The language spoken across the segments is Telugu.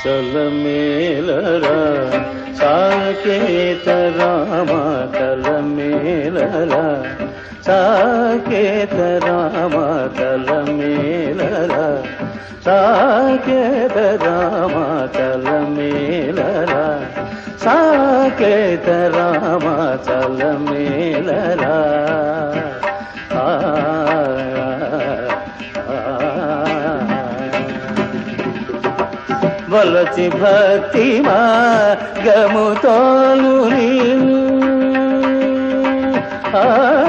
చలమేలరా సాకేత రామ చలమేలరా సాకేత రామ చలమేలరా సాకేత రామ చలమేలరా సాకేత రామ చలమేలరా ఆ వలచి భక్తి మార్గముతోను నీవు ఆ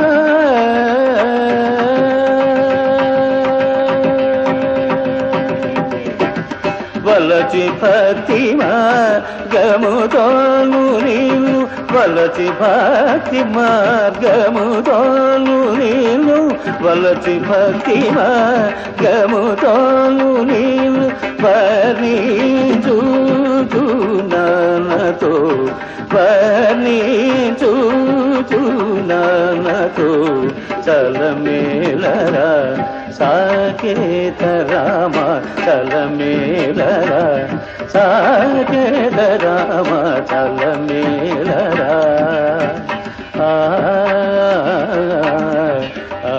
వలచి భక్తి మార్గముతోను నీవు వలచి భక్తి మార్గముతోను నీవు వలచి భక్తి మార్గముతోను నీవు పని చూచునతో పని చూచునతో చలమేలరా సాకేత రామ చలమేలరా సాకేత రామ చలమేలరా ఆ ఆ, ఆ.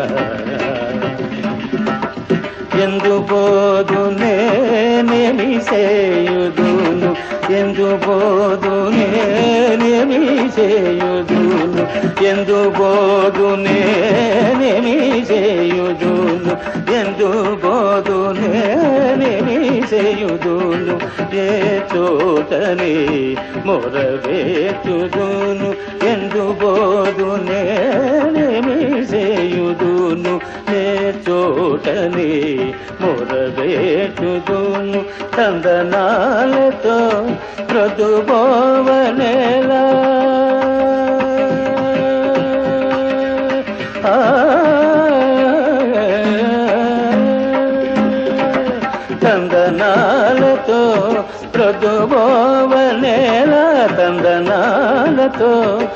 ఎందు పోదు నేనేమి చేయుదును ఎందు పోదు నేనేమి చేయుదును ఎందు పోదు నేనేమి చేయుదును ఎందు పోదు నేనేమి చేయుదును ఏ చోటని మొరవేచుదును ఎందు పోదు నేనేమి చేయుదును నే చోటని మొరవేచుదును తందనాలతో మృదుబోవనేలా ఆ తందనాలతో ప్రదుబోవనేల తందనాలతో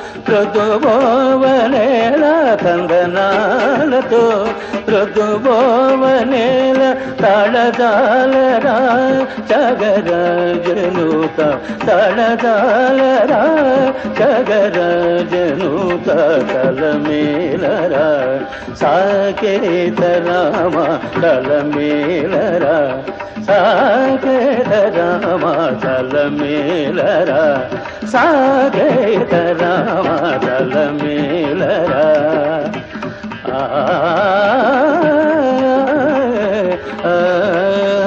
ప్రదుబోవనేల తందనాలతో ప్రదుబోవనేల తాళదాలరా చగరజనుత తాళదాలరా చగరజనుత కలమేలరా సాకేత రామ కలమేలరా సాకేత రామ కలమేలరా సాకేత రామ కలమేలరా ఆ ఆ